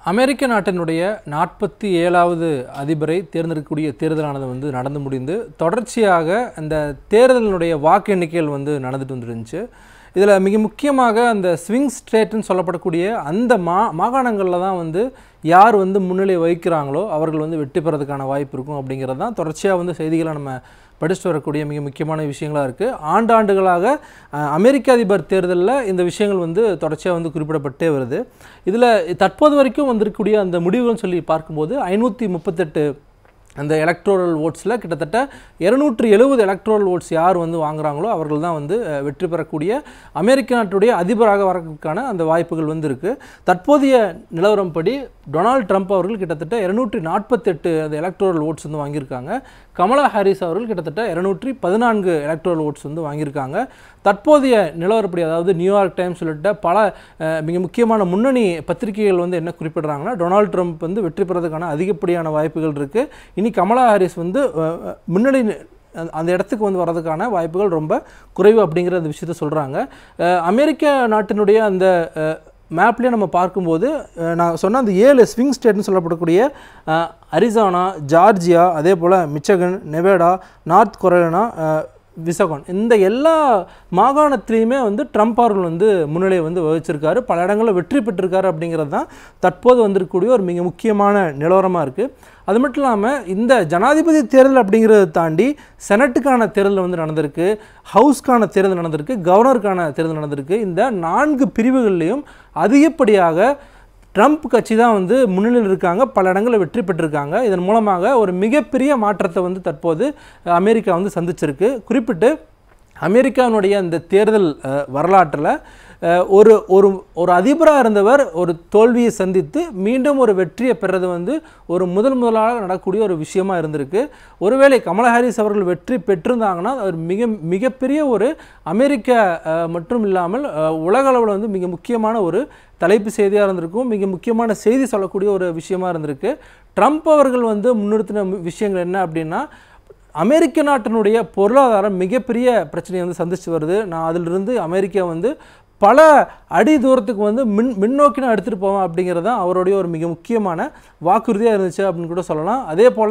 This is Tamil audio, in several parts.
அமெரிக்க நாட்டினுடைய நாற்பத்தி ஏழாவது அதிபரை தேர்ந்தெடுக்கக்கூடிய தேர்தலானது வந்து நடந்து முடிந்து தொடர்ச்சியாக அந்த தேர்தலினுடைய வாக்கு எண்ணிக்கைகள் வந்து நடந்துட்டு வந்துருந்துச்சு இதில் மிக முக்கியமாக அந்த ஸ்விங் ஸ்டேட்டுன்னு சொல்லப்படக்கூடிய அந்த மா மாகாணங்களில் தான் வந்து யார் வந்து முன்னிலை வகிக்கிறாங்களோ அவர்கள் வந்து வெற்றி பெறதுக்கான வாய்ப்பு இருக்கும் அப்படிங்கிறது தான் தொடர்ச்சியாக வந்து செய்திகளை நம்ம படிச்சுட்டு வரக்கூடிய மிக முக்கியமான விஷயங்களாக இருக்குது ஆண்டாண்டுகளாக அஹ், அமெரிக்க அதிபர் தேர்தலில் இந்த விஷயங்கள் வந்து தொடர்ச்சியாக வந்து குறிப்பிடப்பட்டே வருது இதில் தற்போது வரைக்கும் வந்திருக்கக்கூடிய அந்த முடிவுகள்னு சொல்லி பார்க்கும்போது ஐநூற்றி முப்பத்தெட்டு அந்த எலக்ட்ரோரல் ஓட்ஸில் கிட்டத்தட்ட இரநூற்றி எழுபது எலக்ட்ரோரல் ஓட்ஸ் யார் வந்து வாங்குறாங்களோ அவர்கள் தான் வந்து அஹ், வெற்றி பெறக்கூடிய அமெரிக்க நாட்டுடைய அதிபராக வரதுக்கான அந்த வாய்ப்புகள் வந்து இருக்குது தற்போதைய நிலவரம்படி டொனால்ட் ட்ரம்ப் அவர்கள் கிட்டத்தட்ட இருநூற்றி நாற்பத்தெட்டு அந்த எலக்ட்ரோரல் ஓட்ஸ் வந்து வாங்கியிருக்காங்க கமலா ஹாரிஸ் அவர்கள் கிட்டத்தட்ட இருநூற்றி பதினான்கு எலக்ட்ரோரல் ஓட்ஸ் வந்து வாங்கியிருக்காங்க தற்போதைய நிலவரப்படி அதாவது நியூயார்க் டைம்ஸ் உள்ளிட்ட பல அஹ், மிக முக்கியமான முன்னணி பத்திரிகைகள் வந்து என்ன குறிப்பிடுறாங்கன்னா டொனால்ட் ட்ரம்ப் வந்து வெற்றி பெறதுக்கான அதிகப்படியான வாய்ப்புகள் இருக்குது இனி கமலா ஹாரிஸ் வந்து அஹ், அஹ், முன்னணி அந்த- அந்த இடத்துக்கு வந்து வரதுக்கான வாய்ப்புகள் ரொம்ப குறைவு அப்படிங்கிற அந்த விஷயத்த சொல்கிறாங்க அமெரிக்க நாட்டினுடைய அந்த மேப்லேயே நம்ம பார்க்கும்போது அஹ், நான் சொன்ன அந்த ஏழு ஸ்விங் ஸ்டேட்னு சொல்லப்படக்கூடிய அஹ், அரிசானா ஜார்ஜியா அதே போல் Michigan Nevada North Carolina Wisconsin இந்த எல்லா மாகாணத்திலையுமே வந்து ட்ரம்ப் அவர்கள் வந்து முன்னிலையை வந்து வகிச்சிருக்காரு பல இடங்களில் வெற்றி பெற்றிருக்காரு அப்படிங்கிறது தான் தற்போது வந்திருக்கக்கூடிய ஒரு மிக முக்கியமான நிலவரமாக இருக்குது அது மட்டும் இல்லாமல் இந்த ஜனாதிபதி தேர்தல் அப்படிங்கிறத தாண்டி செனட்டுக்கான தேர்தல் வந்து நடந்திருக்கு ஹவுஸ்க்கான தேர்தல் நடந்திருக்கு கவர்னருக்கான தேர்தல் நடந்திருக்கு இந்த நான்கு பிரிவுகள்லையும் அதிகப்படியாக ட்ரம்ப் கட்சி தான் வந்து முன்னிலையில் இருக்காங்க பல இடங்களில் வெற்றி பெற்றிருக்காங்க இதன் மூலமாக ஒரு மிகப்பெரிய மாற்றத்தை வந்து தற்போது அஹ், அமெரிக்கா வந்து சந்திச்சிருக்கு குறிப்பிட்டு அமெரிக்காவினுடைய அந்த தேர்தல் வரலாற்றில் ஒரு ஒரு ஒரு அதிபராக இருந்தவர் ஒரு தோல்வியை சந்தித்து மீண்டும் ஒரு வெற்றியை பெறது வந்து ஒரு முதல் முதலாக நடக்கக்கூடிய ஒரு விஷயமா இருந்திருக்கு ஒருவேளை கமலா ஹாரிஸ் அவர்கள் வெற்றி பெற்றிருந்தாங்கன்னா அது மிக மிகப்பெரிய ஒரு அமெரிக்க அஹ், மட்டும் இல்லாமல் அஹ், உலக அளவில் வந்து மிக முக்கியமான ஒரு தலைப்பு செய்தியாக இருந்திருக்கும் மிக முக்கியமான செய்தி சொல்லக்கூடிய ஒரு விஷயமா இருந்திருக்கு ட்ரம்ப் அவர்கள் வந்து முன்னிறுத்தின விஷயங்கள் என்ன அப்படின்னா அமெரிக்க நாட்டினுடைய பொருளாதாரம் மிகப்பெரிய பிரச்சனையை வந்து சந்திச்சு வருது நான் அதிலிருந்து அமெரிக்கா வந்து பல அடி தூரத்துக்கு வந்து மின் மின்னோக்கி நான் எடுத்துகிட்டு போவேன் அப்படிங்கிறது தான் அவருடைய ஒரு மிக முக்கியமான வாக்குறுதியாக இருந்துச்சு அப்படின்னு கூட சொல்லலாம் அதே போல்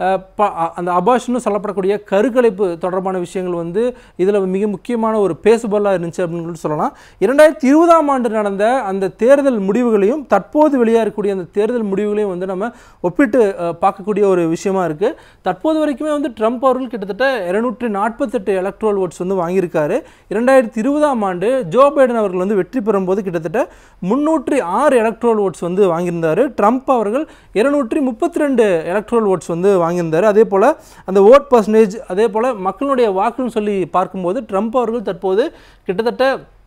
அந்த அபாஷன்னு சொல்லப்படக்கூடிய கருக்கலைப்பு தொடர்பான விஷயங்கள் வந்து இதில் மிக முக்கியமான ஒரு பேசுபொருளாக இருந்துச்சு அப்படின்னு கூட சொல்லலாம் இரண்டாயிரத்தி இருபதாம் ஆண்டு நடந்த அந்த தேர்தல் முடிவுகளையும் தற்போது வெளியாக இருக்கக்கூடிய அந்த தேர்தல் முடிவுகளையும் வந்து நம்ம ஒப்பிட்டு அஹ், பார்க்கக்கூடிய ஒரு விஷயமா இருக்குது தற்போது வரைக்குமே வந்து ட்ரம்ப் அவர்கள் கிட்டத்தட்ட இருநூற்றி நாற்பத்தெட்டு எலக்ட்ரோல் ஓட்ஸ் வந்து வாங்கியிருக்காரு இரண்டாயிரத்தி இருபதாம் ஆண்டு ஜோ பைடன் அவர்கள் வந்து வெற்றி பெறும்போது கிட்டத்தட்ட முன்னூற்றி ஆறு எலக்ட்ரோல் ஓட்ஸ் வந்து வாங்கியிருந்தார் ட்ரம்ப் அவர்கள் இருநூற்றி முப்பத்தி ரெண்டு எலக்ட்ரோல் ஓட்ஸ் வந்து வாங்கியிருந்தார் அதே போல் அந்த ஓட் பர்சன்டேஜ் அதே போல் மக்களுடைய வாக்குன்னு சொல்லி பார்க்கும்போது ட்ரம்ப் அவர்கள் தற்போது கிட்டத்தட்ட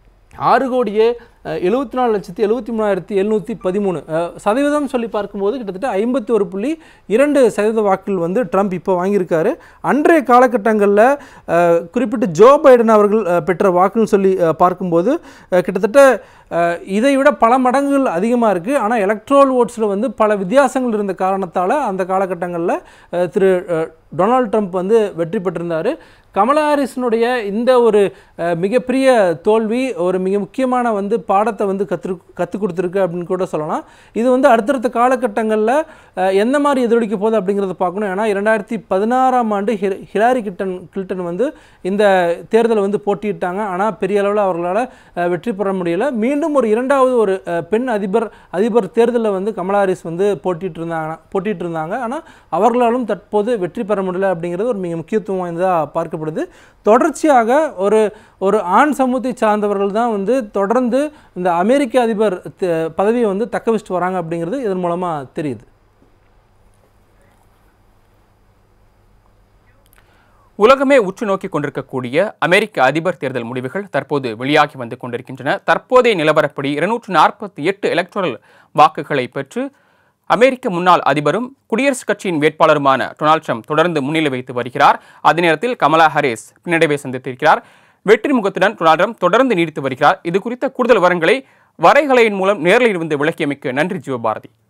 ஆறு கோடியே எழுபத்தி நாலு லட்சத்தி எழுபத்தி மூணாயிரத்தி எழுநூற்றி பதிமூணு அஹ், சதவீதம் சொல்லி பார்க்கும்போது கிட்டத்தட்ட ஐம்பத்தி ஒரு புள்ளி இரண்டு சதவீத வாக்குகள் வந்து ட்ரம்ப் இப்போ வாங்கியிருக்காரு அன்றைய காலகட்டங்களில் அஹ், குறிப்பிட்டு ஜோ பைடன் அவர்கள் அஹ், பெற்ற வாக்குன்னு சொல்லி அஹ், பார்க்கும்போது அஹ், கிட்டத்தட்ட அஹ், இதை விட பல மடங்குகள் அதிகமாக இருக்குது ஆனால் எலக்ட்ரோல் ஓட்ஸில் வந்து பல வித்தியாசங்கள் இருந்த காரணத்தால் அந்த காலகட்டங்களில் அஹ், திரு அஹ், டொனால்ட் ட்ரம்ப் வந்து வெற்றி பெற்றிருந்தார் கமலா ஹாரிஸினுடைய இந்த ஒரு அஹ், மிகப்பெரிய தோல்வி ஒரு மிக முக்கியமான வந்து பாடத்தை வந்து கற்று கற்றுக் கொடுத்துருக்கு அப்படின்னு கூட சொல்லலாம் இது வந்து அடுத்தடுத்த காலகட்டங்களில் அஹ், எந்த மாதிரி எதிரொலிக்க போகுது அப்படிங்கிறத பார்க்கணும் ஏன்னா இரண்டாயிரத்தி பதினாறாம் ஆண்டு ஹிர- ஹிலாரி கிட்டன் கில்டன் வந்து இந்த தேர்தலை வந்து போட்டியிட்டாங்க ஆனால் பெரிய அளவில் அவர்களால் அஹ், வெற்றி பெற முடியல மீண்டும் ஒரு இரண்டாவது ஒரு அஹ், பெண் அதிபர் அதிபர் தேர்தலில் வந்து கமலா ஹாரிஸ் வந்து போட்டிட்டு இருந்தாங்க போட்டிட்டு இருந்தாங்க ஆனால் அவர்களாலும் தற்போது வெற்றி பெற முடியல அப்படிங்கிறது ஒரு மிக முக்கியத்துவம் வாய்ந்ததாக பார்க்கப்படுது தொடர்ச்சியாக ஒரு ஒரு ஆண் சமூகத்தை சார்ந்தவர்கள் தான் வந்து தொடர்ந்து இந்த அமெரிக்க அதிபர் த- பதவியை வந்து தக்க வச்சுட்டு வராங்க அப்படிங்கிறது இதன் மூலமாக தெரியுது உலகமே உற்று நோக்கி கொண்டிருக்கக்கூடிய அமெரிக்க அதிபர் தேர்தல் முடிவுகள் தற்போது வெளியாகி வந்து கொண்டிருக்கின்றன தற்போதைய நிலவரப்படி இருநூற்று நாற்பத்தி எட்டு எலக்ட்ரல் வாக்குகளை பெற்று அமெரிக்க முன்னாள் அதிபரும் குடியரசுக் கட்சியின் வேட்பாளருமான டொனால்ட் ட்ரம்ப் தொடர்ந்து முன்னிலை வைத்து வருகிறார் அதே நேரத்தில் கமலா ஹாரிஸ் பின்னடைவை சந்தித்திருக்கிறார் வெற்றி முகத்துடன் டொனால்ட் ட்ரம்ப் தொடர்ந்து நீடித்து வருகிறார் இது குறித்த கூடுதல் விவரங்களை வரைகலையின் மூலம் நேரில் இருந்து விளக்கியமைக்கு நன்றி ஜிவபாரதி